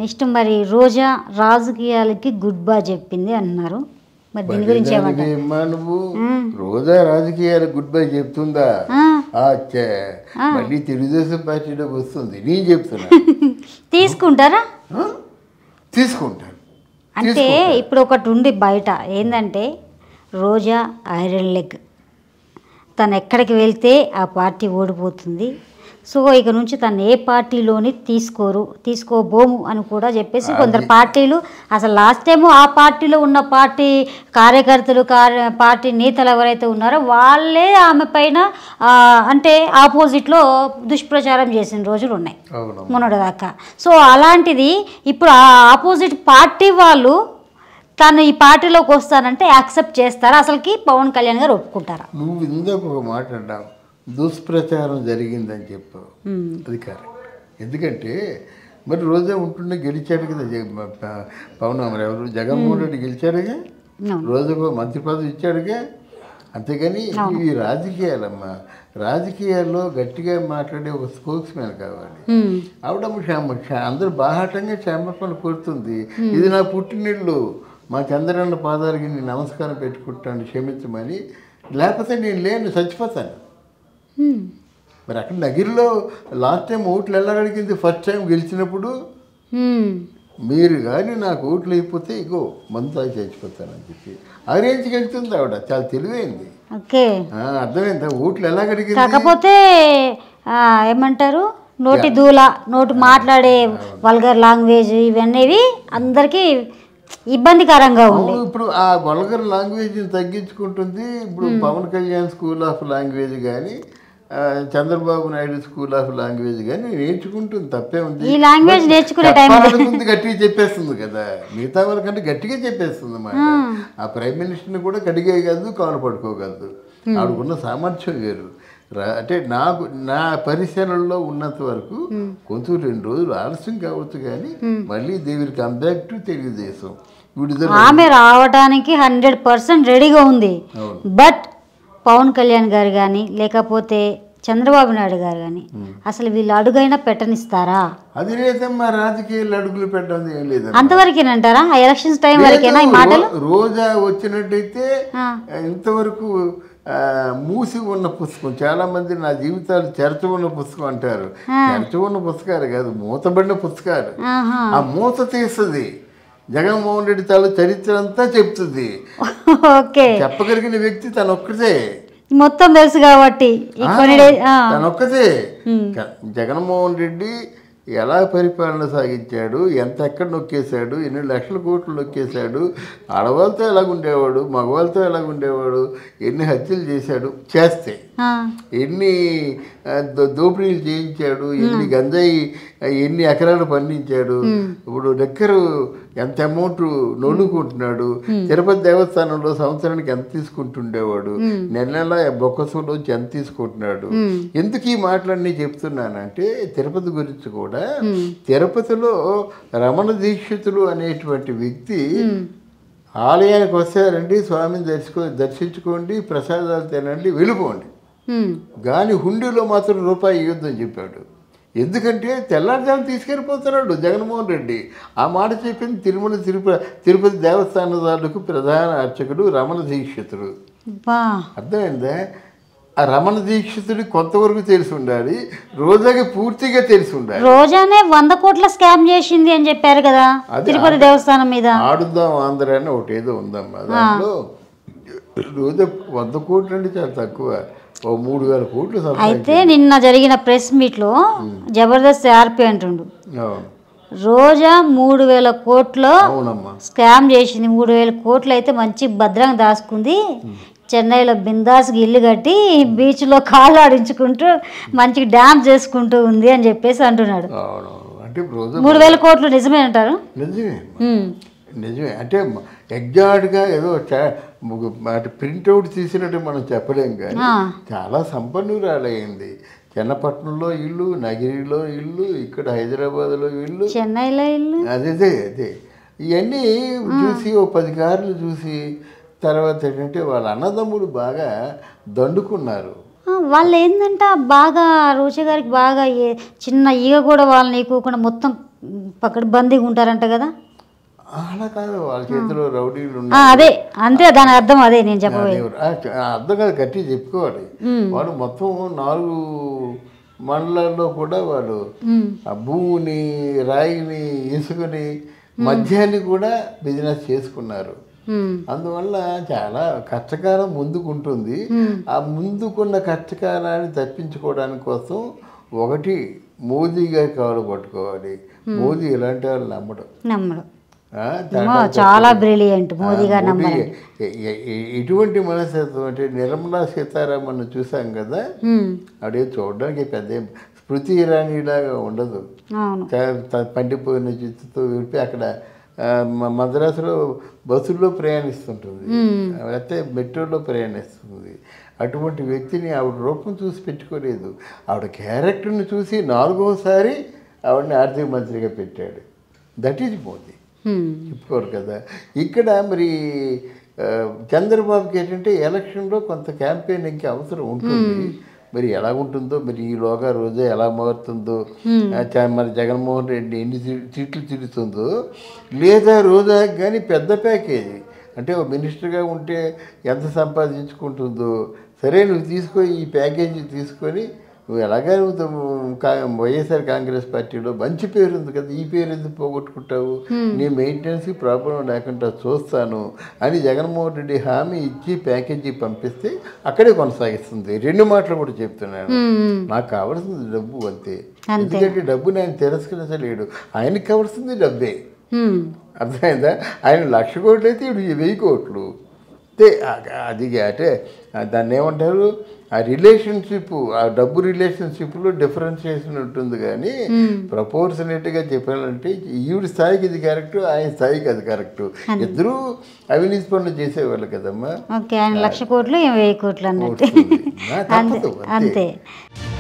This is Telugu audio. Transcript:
నెక్స్ట్ మరి రోజా రాజకీయాలకి గుడ్ బై చెప్పింది అంటున్నారు మరి దీని గురించి ఏమంటారు దానికి ఏమ్మా నువ్వు రోజా రాజకీయాలు గుడ్ బై చెప్తుందా ఆ, అచ్చా మళ్ళీ తెలుగుదేశం పార్టీలోకి వస్తుంది నేను చెప్తున్నా తీసుకుంటారా ఆ? తీసుకుంటాను అంటే ఇప్పుడు ఒకటి ఉంది బయట ఏంటంటే రోజా ఐరన్ లెగ్ తను ఎక్కడికి వెళ్తే ఆ పార్టీ ఓడిపోతుంది సో ఇక నుంచి తను ఏ పార్టీలోని తీసుకోరు తీసుకోబోము అని కూడా చెప్పేసి కొందరు పార్టీలు అసలు లాస్ట్ టైము ఆ పార్టీలో ఉన్న పార్టీ కార్యకర్తలు కార్య పార్టీ నేతలు ఎవరైతే ఉన్నారో వాళ్ళే ఆమె పైన ఆ, అంటే ఆపోజిట్లో దుష్ప్రచారం చేసిన రోజులు ఉన్నాయి అవును మొన్నటిదాకా సో అలాంటిది ఇప్పుడు ఆ ఆపోజిట్ పార్టీ వాళ్ళు తను ఈ పార్టీలోకి వస్తానంటే యాక్సెప్ట్ చేస్తారా అసలుకి పవన్ కళ్యాణ్ గారు ఒప్పుకుంటారా నువ్వు ఇందాక ఒక మాట అన్నావు దుష్ప్రచారం జరిగిందని చెప్పావు మ్మ్. అది కరెక్ట్ ఎందుకంటే మరి రోజా ఉంటుండే గెలిచాడు కదా జగ- ప- ప- పవన్ మరి ఎవరు జగన్మోహన్ రెడ్డి గెలిచాడుగా అవును. రోజుకు మంత్రి పదవి ఇచ్చాడుగా అంతేగాని ఈ రాజకీయాలమ్మా రాజకీయాల్లో గట్టిగా మాట్లాడే ఒక స్పోక్స్ మ్యాన్ కావాలి మ్మ్. ఆవిడ క్షమ క్ష- అందరూ బాహాటంగా క్షమాపణ కోరుతుంది ఇది నా పుట్టినిల్లు మా చంద్రన్న పాదాలకి నేను నమస్కారం పెట్టుకుంటాను క్షమించమని లేకపోతే నేను లేను చచ్చిపోతాను మ్మ్. మరి అక్కడ నగిరిలో లాస్ట్ టైం ఓట్లు ఎలా అడిగింది ఫస్ట్ టైం గెలిచినప్పుడు మ్మ్. మీరు కానీ నాకు ఓట్లు అయిపోతే ఇగో మందు తాగి చచ్చిపోతానని చెప్పి ఆ రేంజ్కి వెళ్తుంది ఆవిడ చాలా తెలివైంది ఓకే ఆ, అర్థమైందా ఓట్లు ఎలా అడిగింది కాకపోతే ఆ, ఏమంటారు నోటి దూల నోటి మాట్లాడే వల్గర్ లాంగ్వేజ్ ఇవన్నీ అందరికీ ఇబ్బందికరంగా ఉంది అవును ఇప్పుడు ఆ వల్గర్ లాంగ్వేజ్ని తగ్గించుకుంటుంది ఇప్పుడు Pawan Kalyan school of language కానీ Chandrababu Naidu school of language కానీ నేర్చుకుంటుంది తప్పే ఉంది ఈ లాంగ్వేజ్ నేర్చుకునే టైం చెప్పాలనుకుంది గట్టిగా చెప్పేస్తుంది కదా మిగతా వాళ్ళకంటే గట్టిగా చెప్పేస్తుంది అన్నమాట ఆ ప్రైమ్ మినిస్టర్ని కూడా గట్టిగా కాదు కాలు పడుకోగలదు ఆవిడకున్న సామర్థ్యం వేరు రా- అంటే నాకు నా పరిశీలనలో ఉన్నంత వరకు కొంచెం రెండు రోజులు ఆలస్యం కావచ్చు కానీ మళ్ళీ they will come back to Telugu Desam విడుదల ఆమె రావడానికి హండ్రెడ్ పర్సెంట్ రెడీగా ఉంది అవును. బట్ పవన్ కళ్యాణ్ గారు కానీ లేకపోతే చంద్రబాబు నాయుడు గారు కానీ అసలు వీళ్ళు అడుగైనా పెట్టనిస్తారా అది లేదమ్మా రాజకీయాలు అడుగులు పెట్టడం ఏం లేదు అంతవరకేనంటారా ఆ ఎలక్షన్స్ టైం వరకేనా ఈ మాటలు రోజా వచ్చినట్టయితే ఆ. ఇంతవరకు ఆ, మూసి ఉన్న పుస్తకం చాలా మంది నా జీవితాలు చెరచ ఉన్న పుస్తకం అంటారు చెరచ ఉన్న పుస్తకాలు కాదు మూతబడిన పుస్తకాలు ఆహా. ఆ మూత తీస్తుంది జగన్మోహన్ రెడ్డి తాలూ చరిత్ర అంతా చెప్తుంది ఓకే చెప్పగలిగిన వ్యక్తి తను ఒక్కటే మొత్తం తెలుసు కాబట్టి ఈ కొన్ని డేస్ ఆ. తనొక్కదే క- జగన్మోహన్ రెడ్డి ఎలా పరిపాలన సాగించాడు ఎంత ఎక్కడ నొక్కేశాడు ఎన్ని లక్షల కోట్లు నొక్కేశాడు ఆడవాళ్ళతో ఎలాగుండేవాడు మగవాళ్ళతో ఎలాగుండేవాడు ఎన్ని హత్యలు చేశాడు చేస్తే ఆ. ఎన్ని ఆ, దో- దోపిడీలు చేయించాడు ఎన్ని గంజాయి ఆ, ఎన్ని ఎకరాలు పండించాడు ఇప్పుడు లెక్కరు ఎంత అమౌంట్ నొలుకుంటున్నాడు తిరుపతి దేవస్థానంలో సంవత్సరానికి ఎంత తీసుకుంటుండేవాడు నెల నెల బొక్కసంలోంచి ఎంత తీసుకుంటున్నాడు ఎందుకు ఈ మాటలన్నీ చెప్తున్నానంటే తిరుపతి గురించి కూడా తిరుపతిలో రమణ దీక్షితులు అనేటువంటి వ్యక్తి ఆలయానికి వస్తారండి స్వామిని దర్శించుకో దర్శించుకోండి ప్రసాదాలు తినండి వెళ్ళిపోండి ఉమ్. కానీ హుండీలో మాత్రం రూపాయి ఇవ్వద్దని చెప్పాడు ఎందుకంటే తెల్లారుజాము తీసుకెళ్ళిపోతున్నాడు జగన్మోహన్ రెడ్డి ఆ మాట చెప్పింది తిరుమల తిరుపతి తిరుపతి దేవస్థానదారులకు ప్రధాన అర్చకుడు రమణ దీక్షితుడు బా అర్థమైందా ఆ రమణ దీక్షితుడి కొంతవరకు తెలిసి ఉండాలి రోజాకి పూర్తిగా తెలిసి ఉండాలి రోజానే వంద కోట్ల స్కామ్ చేసింది అని చెప్పారు కదా అది తిరుపతి దేవస్థానం మీద ఆడుదాం ఆంధ్ర అని ఒకటి ఏదో ఉందమ్మా దాంట్లో రోజు వంద కోట్లు అంటే చాలా తక్కువ ఓ మూడు వేల కోట్లు సంపాదించాడు. అయితే నిన్న జరిగిన ప్రెస్ మీట్లో జబర్దస్త్ ఆర్పి అంటుండు అవును రోజా మూడు వేల కోట్లు అవునమ్మా స్కామ్ చేసింది మూడు వేల కోట్లు అయితే మంచి భద్రంగా దాచుకుంది చెన్నైలో బిందాస్కి ఇల్లు కట్టి బీచ్లో కాళ్ళు ఆడించుకుంటూ మంచిగా డ్యాన్స్ చేసుకుంటూ ఉంది అని చెప్పేసి అంటున్నాడు అవును అంటే రోజు మూడు వేల కోట్లు నిజమే అంటారు నిజమే ఉమ్. నిజమే అంటే ఎగ్జాక్ట్గా ఏదో చా- ముగ్గు- అంటే ప్రింట్అవుట్ తీసినట్టు మనం చెప్పలేం కానీ ఆ. చాలా సంపన్నురాలయ్యింది చెన్నపట్నంలో ఇల్లు నగిరిలో ఇల్లు ఇక్కడ హైదరాబాద్లో ఇల్లు చెన్నైలో ఇల్లు అదే అదే అదే ఇవన్నీ చూసి ఓ పది కార్లు చూసి తర్వాత ఏంటంటే వాళ్ళ అన్నదమ్ములు బాగా దండుకున్నారు ఆ, వాళ్ళు ఏంటంట బాగా రోజా గారికి బాగా ఏ- చిన్న ఈగ కూడా వాళ్ళని ఎక్కువకుండా మొత్తం పక్కన బందీగా ఉంటారంట కదా అలా కాదు వాళ్ళ చేతిలో రౌడీలు ఆ, ఉన్నారు అదే అంతే దాని అర్థం అదే నేను చెప్పబోయే దేవుడు. ఆ, చ- ఆ అర్థం కాదు గట్టి చెప్పుకోవాలి వాడు మొత్తం నాలుగు మండలాల్లో కూడా వాడు ఉమ్, ఆ భూమిని రాయిని ఇసుకని మద్యాన్ని కూడా బిజినెస్ చేసుకున్నారు ఉమ్, అందువల్ల చాలా కష్టకాలం ముందుకుంటుంది ఆ ముందుకున్న కష్టకాలాన్ని తప్పించుకోవడానికి కోసం ఒకటి మోదీ గారి కాళ్ళు పట్టుకోవాలి మోదీ ఇలాంటి వాళ్ళు నమ్మడం నమ్మడు ఆ, ఏమో చాలా బ్రిలియంట్ మోదీ గారు మోదీ నమ్మరు ఎ- ఎ- ఎ- ఎటువంటి మనస్తత్వం అంటే నిర్మలా సీతారామన్ చూసాం కదా ఉమ్, అడే చూడడానికి పెద్ద ఏం స్మృతి ఇరానీలాగా ఉండదు అవును త- త- పండిపోయిన చిత్తుతో విప్పి అక్కడ ఆ, మ- మద్రాసులో బస్సుల్లో ప్రయాణిస్తుంటుంది లేకపోతే మెట్రోలో ప్రయాణిస్తుంది అటువంటి వ్యక్తిని ఆవిడ రూపం చూసి పెట్టుకోలేదు ఆవిడ క్యారెక్టర్ని చూసి నాలుగోసారి ఆవిడని ఆర్థిక మంత్రిగా పెట్టాడు దట్ ఈజ్ మోదీ ఉమ్, చెప్పుకోరు కదా ఇక్కడ మరి ఆ, చంద్రబాబుకి ఏంటంటే ఎలక్షన్లో కొంత క్యాంపెయినింగ్కి అవసరం ఉంటుంది మరి ఎలా ఉంటుందో మరి ఈలోగా రోజా ఎలా మారుతుందో ఆ, చ- మరి జగన్మోహన్ రెడ్డి ఎన్ని సీ- సీట్లు తిరుగుతుందో లేదా రోజా కానీ పెద్ద ప్యాకేజీ అంటే ఒక మినిస్టర్గా ఉంటే ఎంత సంపాదించుకుంటుందో సరే నువ్వు తీసుకో ఈ ప్యాకేజీ తీసుకొని నువ్వు ఎలాగా నువ్వు త- కా- వైఎస్ఆర్ కాంగ్రెస్ పార్టీలో మంచి పేరు ఉంది కదా ఈ పేరు ఎందుకు పోగొట్టుకుంటావు నీ మెయింటెనెన్స్కి ప్రాబ్లం లేకుండా చూస్తాను అని జగన్మోహన్ రెడ్డి హామీ ఇచ్చి ప్యాకేజీ పంపిస్తే అక్కడే కొనసాగిస్తుంది రెండు మాటలు కూడా చెప్తున్నాను ఉమ్, నాకు కావాల్సింది డబ్బు అంతే అంతే. ఎందుకంటే డబ్బుని ఆయన తిరస్కరించలేడు ఆయనకి కావాల్సింది డబ్బే ఉమ్, అర్థమైందా ఆయన లక్ష కోట్లు అయితే ఇప్పుడు వెయ్యి కోట్లు అంటే ఆ- అది అంటే ఆ దాన్ని ఏమంటారు ఆ రిలేషన్షిప్ ఆ డబ్బు రిలేషన్షిప్లో డిఫరెన్షియేషన్ ఉంటుంది కానీ ప్రపోర్షనేట్గా చెప్పాలంటే ఈవిడ స్థాయికి ఇది కరెక్ట్ ఆయన స్థాయికి అది కరెక్ట్ ఇద్దరూ అవినీతి పనులు చేసేవాళ్ళు కదమ్మా ఓకే ఆయన లక్ష కోట్లు ఏం వెయ్యి కోట్లు అన్నట్టు వస్తుంది. నా అంతే తప్పదు, అంతే. అంతే